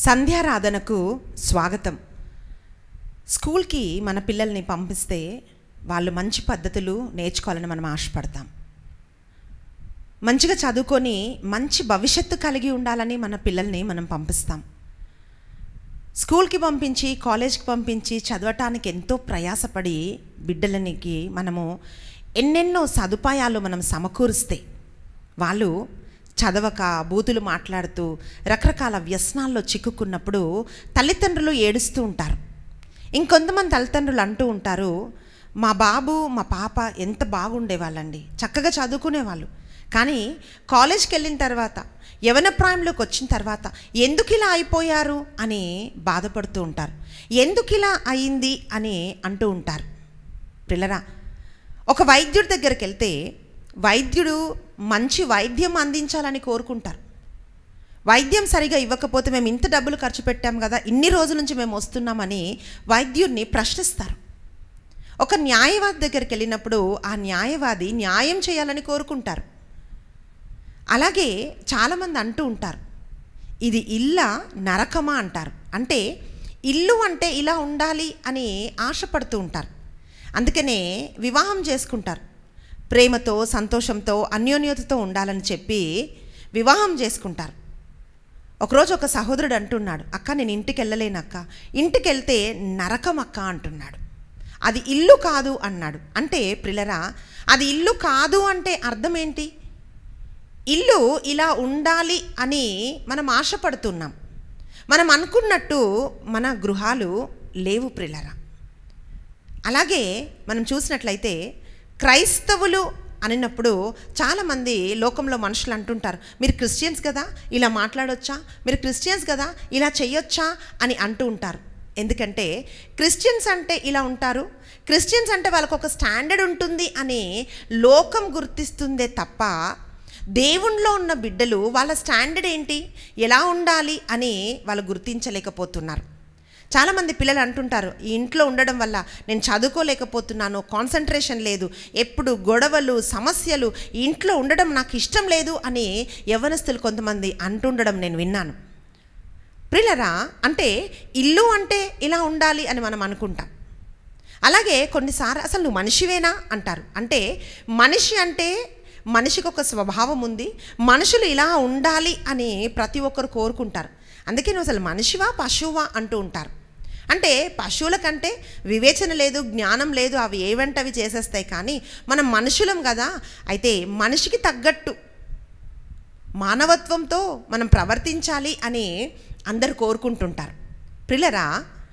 సంధ్యారాధనకు స్వాగతం స్కూల్కి మన పిల్లల్ని పంపిస్తే వాళ్ళు మంచి పద్ధతులు నేర్చుకోవాలని మనం ఆశపడతాం మంచిగా చదువుకొని మంచి భవిష్యత్తు కలిగి ఉండాలని మన పిల్లల్ని మనం పంపిస్తాం స్కూల్కి పంపించి కాలేజ్కి పంపించి చదవటానికి ఎంతో ప్రయాసపడి బిడ్డలనికి మనము ఎన్నెన్నో సదుపాయాలు మనం సమకూరుస్తే వాళ్ళు చదవక బూతులు మాట్లాడుతూ రకరకాల వ్యసనాల్లో చిక్కుకున్నప్పుడు తల్లిదండ్రులు ఏడుస్తూ ఉంటారు ఇంకొంతమంది తల్లిదండ్రులు అంటూ ఉంటారు మా బాబు మా పాప ఎంత బాగుండేవాళ్ళండి చక్కగా చదువుకునేవాళ్ళు కానీ కాలేజ్కి వెళ్ళిన తర్వాత యవన ప్రాయంలోకి వచ్చిన తర్వాత ఎందుకు ఇలా అయిపోయారు అని బాధపడుతూ ఉంటారు ఎందుకు ఇలా అయింది అని అంటూ ఉంటారు పిల్లరా ఒక వైద్యుడి దగ్గరికి వెళ్తే వైద్యుడు మంచి వైద్యం అందించాలని కోరుకుంటారు వైద్యం సరిగా ఇవ్వకపోతే మేము ఇంత డబ్బులు ఖర్చు పెట్టాం కదా ఇన్ని రోజుల నుంచి మేము వస్తున్నామని వైద్యుడిని ప్రశ్నిస్తారు ఒక న్యాయవాది దగ్గరికి వెళ్ళినప్పుడు ఆ న్యాయవాది న్యాయం చేయాలని కోరుకుంటారు అలాగే చాలామంది అంటూ ఉంటారు ఇది ఇల్లా నరకమా అంటారు అంటే ఇల్లు అంటే ఇలా ఉండాలి అని ఆశపడుతూ ఉంటారు అందుకనే వివాహం చేసుకుంటారు ప్రేమతో సంతోషంతో అన్యోన్యతతో ఉండాలని చెప్పి వివాహం చేసుకుంటారు ఒకరోజు ఒక సహోదరుడు అంటున్నాడు అక్క నేను ఇంటికి వెళ్ళలేను అక్క ఇంటికి వెళ్తే నరకం అక్క అంటున్నాడు అది ఇల్లు కాదు అన్నాడు అంటే ప్రిలరా అది ఇల్లు కాదు అంటే అర్థం ఏంటి ఇల్లు ఇలా ఉండాలి అని మనం ఆశపడుతున్నాం మనం అనుకున్నట్టు మన గృహాలు లేవు ప్రిలరా అలాగే మనం చూసినట్లయితే క్రైస్తవులు అనినప్పుడు చాలామంది లోకంలో మనుషులు అంటుంటారు మీరు క్రిస్టియన్స్ కదా ఇలా మాట్లాడొచ్చా మీరు క్రిస్టియన్స్ కదా ఇలా చేయొచ్చా అని అంటూ ఉంటారు ఎందుకంటే క్రిస్టియన్స్ అంటే ఇలా ఉంటారు క్రిస్టియన్స్ అంటే వాళ్ళకు ఒక స్టాండర్డ్ ఉంటుంది అని లోకం గుర్తిస్తుందే తప్ప దేవుణ్ణిలో ఉన్న బిడ్డలు వాళ్ళ స్టాండర్డ్ ఏంటి ఎలా ఉండాలి అని వాళ్ళు గుర్తించలేకపోతున్నారు చాలామంది పిల్లలు అంటుంటారు ఈ ఇంట్లో ఉండడం వల్ల నేను చదువుకోలేకపోతున్నాను కాన్సన్ట్రేషన్ లేదు ఎప్పుడు గొడవలు సమస్యలు ఈ ఇంట్లో ఉండడం నాకు ఇష్టం లేదు అని యవనస్తులు కొంతమంది అంటుండడం నేను విన్నాను ప్రిలరా అంటే ఇల్లు అంటే ఇలా ఉండాలి అని మనం అనుకుంటాం అలాగే కొన్నిసార్లు అసలు నువ్వు మనిషివేనా అంటారు అంటే మనిషి అంటే మనిషికి ఒక స్వభావం ఉంది మనుషులు ఇలా ఉండాలి అని ప్రతి ఒక్కరు కోరుకుంటారు అందుకే నువ్వు అసలు మనిషివా పశువా అంటూ ఉంటారు అంటే పశువుల కంటే వివేచన లేదు జ్ఞానం లేదు అవి ఏవంటవి చేసేస్తాయి కానీ మనం మనుషులం కదా అయితే మనిషికి తగ్గట్టు మానవత్వంతో మనం ప్రవర్తించాలి అని అందరు కోరుకుంటుంటారు ప్రిలరా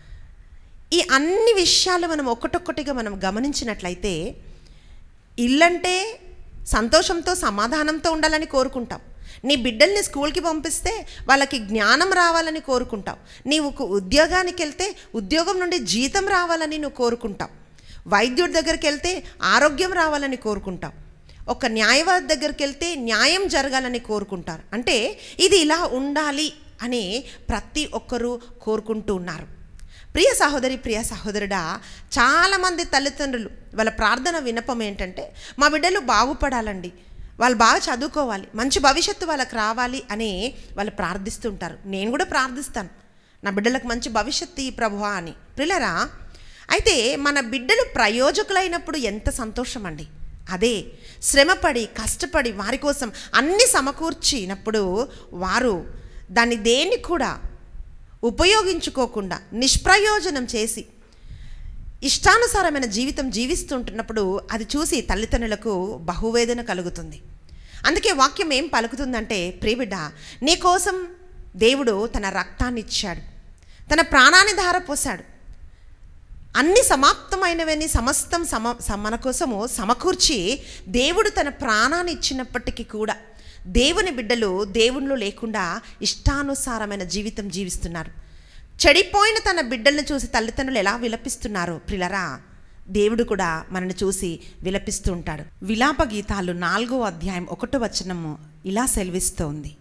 ఈ అన్ని విషయాలు మనం ఒక్కటొక్కటిగా మనం గమనించినట్లయితే ఇల్లంటే సంతోషంతో సమాధానంతో ఉండాలని కోరుకుంటాం నీ బిడ్డల్ని స్కూల్కి పంపిస్తే వాళ్ళకి జ్ఞానం రావాలని కోరుకుంటావు నీవు ఒక ఉద్యోగానికి వెళ్తే ఉద్యోగం నుండి జీతం రావాలని నువ్వు కోరుకుంటావు వైద్యుడి దగ్గరికి వెళ్తే ఆరోగ్యం రావాలని కోరుకుంటావు ఒక న్యాయవాది దగ్గరికి వెళ్తే న్యాయం జరగాలని కోరుకుంటారు అంటే ఇది ఇలా ఉండాలి అని ప్రతి ఒక్కరూ కోరుకుంటూ ఉన్నారు ప్రియ సహోదరి ప్రియ సహోదరుడా చాలామంది తల్లిదండ్రులు వాళ్ళ ప్రార్థన వినపం ఏంటంటే మా బిడ్డలు బాగుపడాలండి వాళ్ళు బాగా చదువుకోవాలి మంచి భవిష్యత్తు వాళ్ళకి రావాలి అని వాళ్ళు ప్రార్థిస్తుంటారు నేను కూడా ప్రార్థిస్తాను నా బిడ్డలకు మంచి భవిష్యత్తు ఈ ప్రభువా అని ప్రిలరా అయితే మన బిడ్డలు ప్రయోజకులైనప్పుడు ఎంత సంతోషం అండి అదే శ్రమపడి కష్టపడి వారి కోసం అన్ని సమకూర్చినప్పుడు వారు దాన్ని దేన్ని కూడా ఉపయోగించుకోకుండా నిష్ప్రయోజనం చేసి ఇష్టానుసారమైన జీవితం జీవిస్తుంటున్నప్పుడు అది చూసి తల్లిదండ్రులకు బహువేదన కలుగుతుంది అందుకే వాక్యం ఏం పలుకుతుందంటే ప్రియబిడ్డ నీ కోసం దేవుడు తన రక్తాన్ని ఇచ్చాడు తన ప్రాణాన్ని ధారపోశాడు అన్ని సమాప్తమైనవని సమస్తం సమ మన కోసము సమకూర్చి దేవుడు తన ప్రాణాన్ని ఇచ్చినప్పటికీ కూడా దేవుని బిడ్డలు దేవుళ్ళు లేకుండా ఇష్టానుసారమైన జీవితం జీవిస్తున్నారు చెడిపోయిన తన బిడ్డలను చూసి తల్లిదండ్రులు ఎలా విలపిస్తున్నారో ప్రిలరా దేవుడు కూడా మనల్ని చూసి విలపిస్తూ ఉంటాడు విలాప గీతాలు నాలుగో అధ్యాయం ఒకటో వచనము ఇలా సెలవిస్తోంది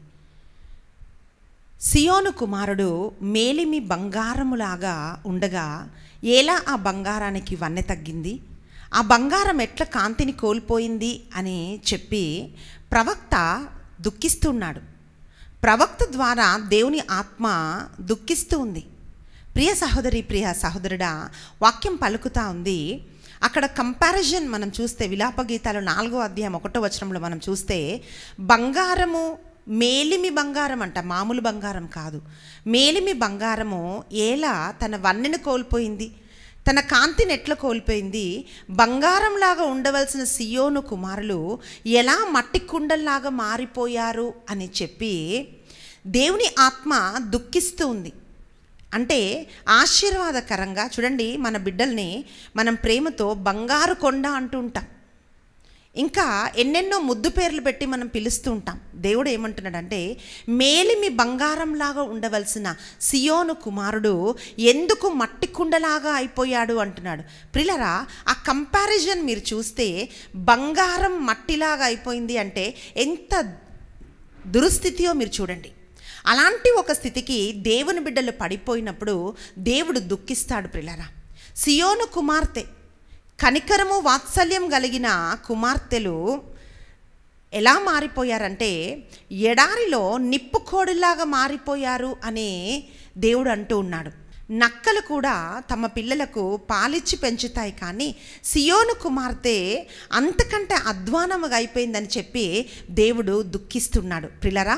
సియోను కుమారుడు మేలిమి బంగారములాగా ఉండగా ఎలా ఆ బంగారానికి వన్నె తగ్గింది ఆ బంగారం ఎట్ల కాంతిని కోల్పోయింది అని చెప్పి ప్రవక్త దుఃఖిస్తున్నాడు ప్రవక్త ద్వారా దేవుని ఆత్మ దుఃఖిస్తూ ఉంది ప్రియ సహోదరి ప్రియ సహోదరుడా వాక్యం పలుకుతా ఉంది అక్కడ కంపారిజన్ మనం చూస్తే విలాప గీతాలు నాలుగో అధ్యాయం ఒకటో వచనంలో మనం చూస్తే బంగారము మేలిమి బంగారం అంట మామూలు బంగారం కాదు మేలిమి బంగారము ఏలా తన వన్నెను కోల్పోయింది తన కాంతిని ఎట్లా కోల్పోయింది బంగారంలాగా ఉండవలసిన సియోను కుమారులు ఎలా మట్టి కుండల్లాగా మారిపోయారు అని చెప్పి దేవుని ఆత్మ దుఃఖిస్తూ ఉంది అంటే ఆశీర్వాదకరంగా చూడండి మన బిడ్డల్ని మనం ప్రేమతో బంగారు కొండ అంటూ ఉంటాం ఇంకా ఎన్నెన్నో ముద్దు పేర్లు పెట్టి మనం పిలుస్తూ ఉంటాం దేవుడు ఏమంటున్నాడంటే మేలిమి బంగారంలాగా ఉండవలసిన సియోను కుమారుడు ఎందుకు మట్టి కుండలాగా అయిపోయాడు అంటున్నాడు ప్రిలరా ఆ కంపారిజన్ మీరు చూస్తే బంగారం మట్టిలాగా అయిపోయింది అంటే ఎంత దురుస్థితియో మీరు చూడండి అలాంటి ఒక స్థితికి దేవుని బిడ్డలు పడిపోయినప్పుడు దేవుడు దుఃఖిస్తాడు ప్రిలరా సియోను కుమార్తె కనికరము వాత్సల్యం కలిగిన కుమార్తెలు ఎలా మారిపోయారంటే ఎడారిలో నిప్పు కోడిలాగా మారిపోయారు అని దేవుడు అంటూ ఉన్నాడు నక్కలు కూడా తమ పిల్లలకు పాలిచ్చి పెంచుతాయి కానీ సియోను కుమార్తె అంతకంటే అధ్వానముగా అయిపోయిందని చెప్పి దేవుడు దుఃఖిస్తున్నాడు ప్రిలరా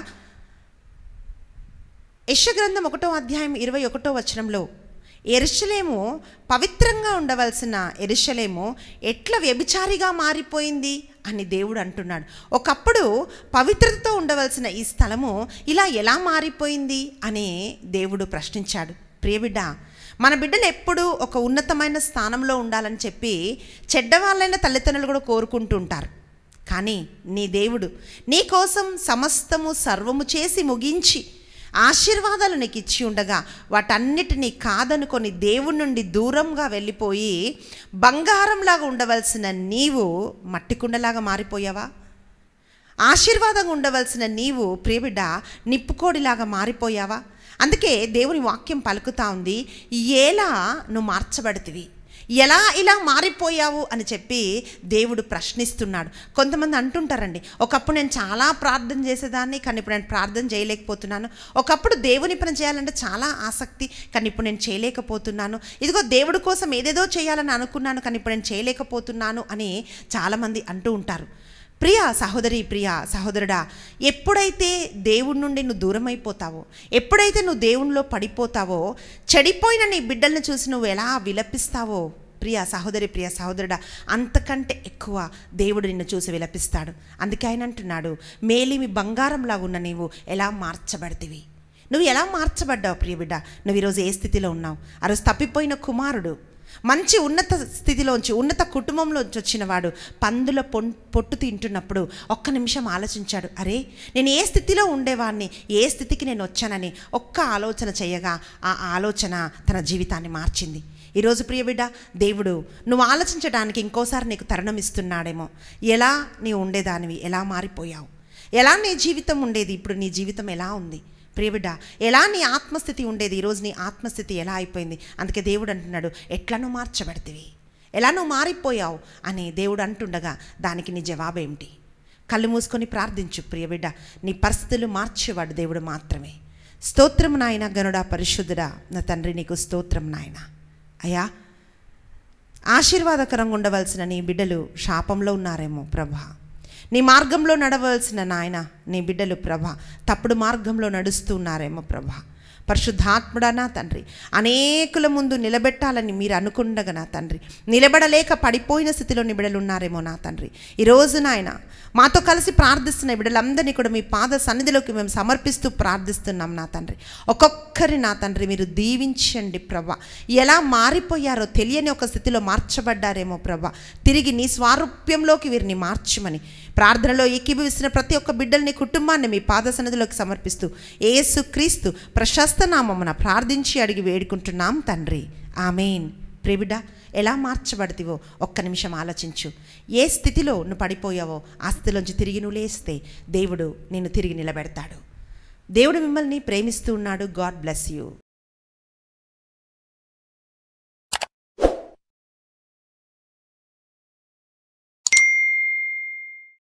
యశగ్రంథం ఒకటో అధ్యాయం ఇరవై ఒకటో వచనంలో ఎరుషలేము పవిత్రంగా ఉండవలసిన ఎరుషలేము ఎట్లా వ్యభిచారిగా మారిపోయింది అని దేవుడు అంటున్నాడు ఒకప్పుడు పవిత్రతతో ఉండవలసిన ఈ స్థలము ఇలా ఎలా మారిపోయింది అని దేవుడు ప్రశ్నించాడు ప్రియబిడ్డ మన బిడ్డలు ఎప్పుడూ ఒక ఉన్నతమైన స్థానంలో ఉండాలని చెప్పి చెడ్డవాళ్ళైన తల్లిదండ్రులు కూడా కోరుకుంటూ ఉంటారు కానీ నీ దేవుడు నీ కోసం సమస్తము సర్వము చేసి ముగించి ఆశీర్వాదాలు నీకు ఇచ్చి ఉండగా వాటన్నిటినీ కాదనుకొని దేవుడి నుండి దూరంగా వెళ్ళిపోయి బంగారంలాగా ఉండవలసిన నీవు మట్టి కుండలాగా మారిపోయావా ఆశీర్వాదంగా ఉండవలసిన నీవు ప్రియబిడ్డ నిప్పుకోడిలాగా మారిపోయావా అందుకే దేవుని వాక్యం పలుకుతా ఉంది ఎలా నువ్వు మార్చబడుతుంది ఎలా ఇలా మారిపోయావు అని చెప్పి దేవుడు ప్రశ్నిస్తున్నాడు కొంతమంది అంటుంటారండి ఒకప్పుడు నేను చాలా ప్రార్థన చేసేదాన్ని కానీ ఇప్పుడు నేను ప్రార్థన చేయలేకపోతున్నాను ఒకప్పుడు దేవుని పని చేయాలంటే చాలా ఆసక్తి కానీ ఇప్పుడు నేను చేయలేకపోతున్నాను ఇదిగో దేవుడి కోసం ఏదేదో చేయాలని అనుకున్నాను కానీ ఇప్పుడు నేను చేయలేకపోతున్నాను అని చాలామంది అంటూ ఉంటారు ప్రియ సహోదరి ప్రియ సహోదరుడా ఎప్పుడైతే దేవుడి నుండి నువ్వు దూరం అయిపోతావో ఎప్పుడైతే నువ్వు దేవునిలో పడిపోతావో చెడిపోయిన నీ బిడ్డల్ని చూసి నువ్వు ఎలా విలపిస్తావో ప్రియ సహోదరి ప్రియ సహోదరుడా అంతకంటే ఎక్కువ దేవుడు నిన్ను చూసి విలపిస్తాడు అందుకే ఆయన అంటున్నాడు మేలిమి బంగారంలాగా ఉన్న నీవు ఎలా మార్చబడితివి నువ్వు ఎలా మార్చబడ్డావు ప్రియ బిడ్డ నువ్వు ఈరోజు ఏ స్థితిలో ఉన్నావు ఆ రోజు తప్పిపోయిన కుమారుడు మంచి ఉన్నత స్థితిలోంచి ఉన్నత కుటుంబంలోంచి వచ్చిన వాడు పందుల పొన్ పొట్టు తింటున్నప్పుడు ఒక్క నిమిషం ఆలోచించాడు అరే నేను ఏ స్థితిలో ఉండేవాడిని ఏ స్థితికి నేను వచ్చానని ఒక్క ఆలోచన చేయగా ఆ ఆలోచన తన జీవితాన్ని మార్చింది ఈరోజు ప్రియబిడ్డ దేవుడు నువ్వు ఆలోచించడానికి ఇంకోసారి నీకు తరుణం ఇస్తున్నాడేమో ఎలా నీవు ఉండేదానివి ఎలా మారిపోయావు ఎలా నీ జీవితం ఉండేది ఇప్పుడు నీ జీవితం ఎలా ఉంది ప్రియబిడ్డ ఎలా నీ ఆత్మస్థితి ఉండేది ఈరోజు నీ ఆత్మస్థితి ఎలా అయిపోయింది అందుకే దేవుడు అంటున్నాడు ఎట్లా నువ్వు మార్చబడితివి ఎలా నువ్వు మారిపోయావు అని దేవుడు అంటుండగా దానికి నీ జవాబు ఏమిటి కళ్ళు మూసుకొని ప్రార్థించు ప్రియబిడ్డ నీ పరిస్థితులు మార్చేవాడు దేవుడు మాత్రమే స్తోత్రం నాయన గనుడా పరిశుద్ధుడా నా తండ్రి నీకు స్తోత్రం నాయన అయ్యా ఆశీర్వాదకరంగా ఉండవలసిన నీ బిడ్డలు శాపంలో ఉన్నారేమో ప్రభా నీ మార్గంలో నడవలసిన నాయన నీ బిడ్డలు ప్రభ తప్పుడు మార్గంలో నడుస్తున్నారేమో ప్రభ పరిశుద్ధాత్ముడా నా తండ్రి అనేకుల ముందు నిలబెట్టాలని మీరు అనుకుండగా నా తండ్రి నిలబడలేక పడిపోయిన స్థితిలో నీ బిడ్డలు ఉన్నారేమో నా తండ్రి ఈరోజు నాయన మాతో కలిసి ప్రార్థిస్తున్న బిడ్డలందరినీ కూడా మీ పాద సన్నిధిలోకి మేము సమర్పిస్తూ ప్రార్థిస్తున్నాం నా తండ్రి ఒక్కొక్కరి నా తండ్రి మీరు దీవించండి ప్రభ ఎలా మారిపోయారో తెలియని ఒక స్థితిలో మార్చబడ్డారేమో ప్రభ తిరిగి నీ స్వారూప్యంలోకి వీరిని మార్చమని ప్రార్థనలో ఏకీభవిస్తున్న ప్రతి ఒక్క బిడ్డల్ని కుటుంబాన్ని మీ పాద సన్నిధిలోకి సమర్పిస్తూ ఏసు క్రీస్తు ప్రశస్త నామమున ప్రార్థించి అడిగి వేడుకుంటున్నాం తండ్రి ఆమెన్ ప్రేబిడ్డ ఎలా మార్చబడితివో ఒక్క నిమిషం ఆలోచించు ఏ స్థితిలో నువ్వు పడిపోయావో ఆ స్థితిలోంచి తిరిగి నువ్వు లేస్తే దేవుడు నిన్ను తిరిగి నిలబెడతాడు దేవుడు మిమ్మల్ని ప్రేమిస్తూ ఉన్నాడు గాడ్ బ్లెస్ యూ